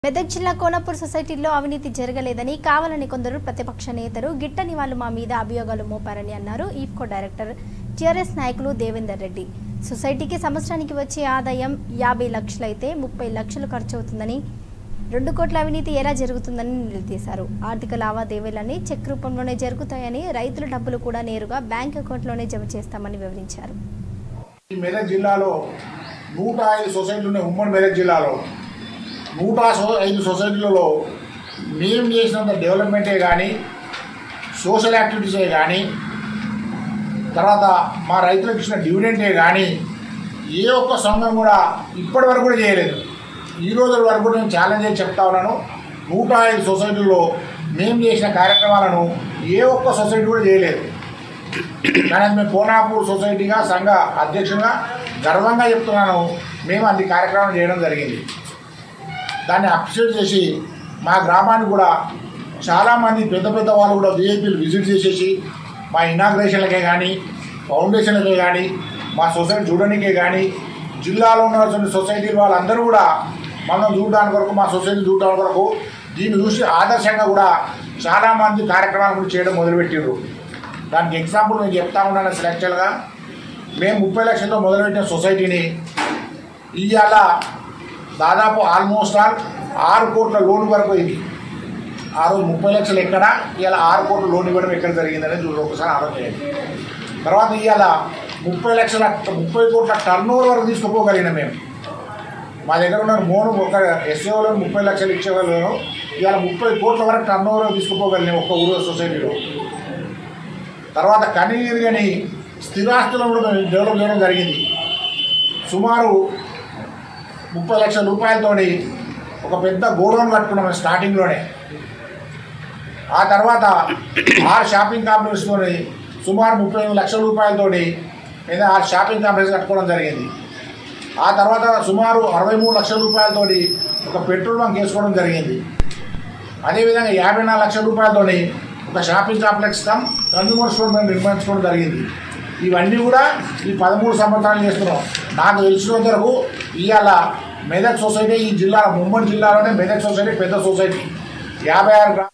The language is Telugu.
మెదక్ జిల్లా కోనపూర్ సొసైటీలో అవినీతి జరగలేదని కావాలని కొందరు ప్రతిపక్ష నేతలు గిట్టని వాళ్ళు మా మీద అభియోగాలు మోపారని అన్నారు ఈఫ్కో డైరెక్టర్ టీఆర్ఎస్ నాయకులు దేవేందర్ రెడ్డి సొసైటీకి సంవత్సరానికి వచ్చే ఆదాయం యాభై లక్షలైతే ముప్పై లక్షలు ఖర్చు అవుతుందని రెండు కోట్ల అవినీతి ఎలా జరుగుతుందని నిలదీశారు ఆర్థిక లావాదేవీలన్నీ చెక్ రూపంలోనే జరుగుతాయని రైతుల డబ్బులు కూడా నేరుగా బ్యాంక్ అకౌంట్లోనే జమ చేస్తామని వివరించారు ఈ మెదక్ జిల్లాలో నూట ఐదు సొసైటీలు ఉన్నాయి ఉమ్మడి మెదక్ జిల్లాలో నూట సో- ఐదు సొసైటీలలో మేము చేసినంత డెవలప్మెంటే కానీ సోషల్ యాక్టివిటీసే కానీ తర్వాత మా రైతులకు ఇచ్చిన డివిడెంటే కానీ ఏ ఒక్క సంఘం కూడా ఇప్పటి వరకు కూడా చేయలేదు ఈ రోజుల వరకు కూడా నేను ఛాలెంజ్ చేసి చెప్తా ఉన్నాను నూట ఐదు సొసైటీల్లో మేము చేసిన కార్యక్రమాలను ఏ ఒక్క సొసైటీ కూడా చేయలేదు కానీ అది మేము కోనాపూర్ సొసైటీగా సంఘ అధ్యక్షునిగా గర్వంగా చెప్తున్నాను మేము అది కార్యక్రమం చేయడం జరిగింది దాన్ని అప్రిషియేట్ చేసి మా గ్రామానికి కూడా చాలామంది పెద్ద పెద్ద వాళ్ళు కూడా విఐపీలు విజిట్ చేసేసి మా ఇనాగ్రేషన్లకే కానీ ఫౌండేషన్లకే కానీ మా సొసైటీ చూడడానికే కానీ జిల్లాలో ఉన్నటువంటి సొసైటీ వాళ్ళందరూ కూడా మనం చూడడానికి వరకు మా సొసైటీ చూడడానికి వరకు దీన్ని చూసి ఆదర్శంగా కూడా చాలామంది కార్యక్రమాలు కూడా చేయడం మొదలుపెట్టారు దానికి ఎగ్జాంపుల్ నేను చెప్తా ఉన్నాను యాక్చువల్గా మేము ముప్పై లక్షలతో మొదలుపెట్టిన సొసైటీని ఇవాళ దాదాపు ఆల్మోస్ట్ ఆల్ ఆరు కోట్ల లోన్ వరకు ఇది ఆ రోజు ముప్పై లక్షలు ఎక్కడ ఇవాళ ఆరు కోట్ల లోన్ ఇవ్వడం ఎక్కడ జరిగిందని చూడండి ఒకసారి ఆలోచన చేయండి తర్వాత ఇవాళ ముప్పై లక్షల ముప్పై కోట్ల టర్న్ ఓవర్ వరకు తీసుకుపోగలిగిన మేము మా దగ్గర ఉన్న మోను ఒక ఎస్ఏలో ముప్పై లక్షలు ఇచ్చేవాళ్ళు ఇవాళ ముప్పై కోట్ల వరకు టర్న్ ఓవర్ తీసుకుపోగలిగినాం ఒక్క ఊరు సొసైటీలో తర్వాత కనీరుగని స్థిరాస్తులను కూడా మేము డెవలప్ చేయడం జరిగింది సుమారు ముప్పై లక్షల రూపాయలతోని ఒక పెద్ద గోడౌన్ కట్టుకున్నాం మేము స్టార్టింగ్లోనే ఆ తర్వాత ఆరు షాపింగ్ కాంప్లెక్స్తోని సుమారు ముప్పై ఎనిమిది లక్షల రూపాయలతోని మీద ఆరు షాపింగ్ కాంప్లెక్స్ కట్టుకోవడం జరిగింది ఆ తర్వాత సుమారు అరవై మూడు లక్షల రూపాయలతోని ఒక పెట్రోల్ బంక్ వేసుకోవడం జరిగింది అదేవిధంగా యాభై నాలుగు లక్షల రూపాయలతోని ఒక shopping complex cum consumer store మేము నిర్మించుకోవడం జరిగింది ఇవన్నీ కూడా ఈ పదమూడు సంవత్సరాలు చేస్తున్నాం నాకు తెలిసినంత వరకు ఇవాళ మెదక్ సొసైటీ ఈ జిల్లా ముమ్మడి జిల్లాలోనే మెదక్ సొసైటీ పెద్ద సొసైటీ యాభై ఆరు గ్రా-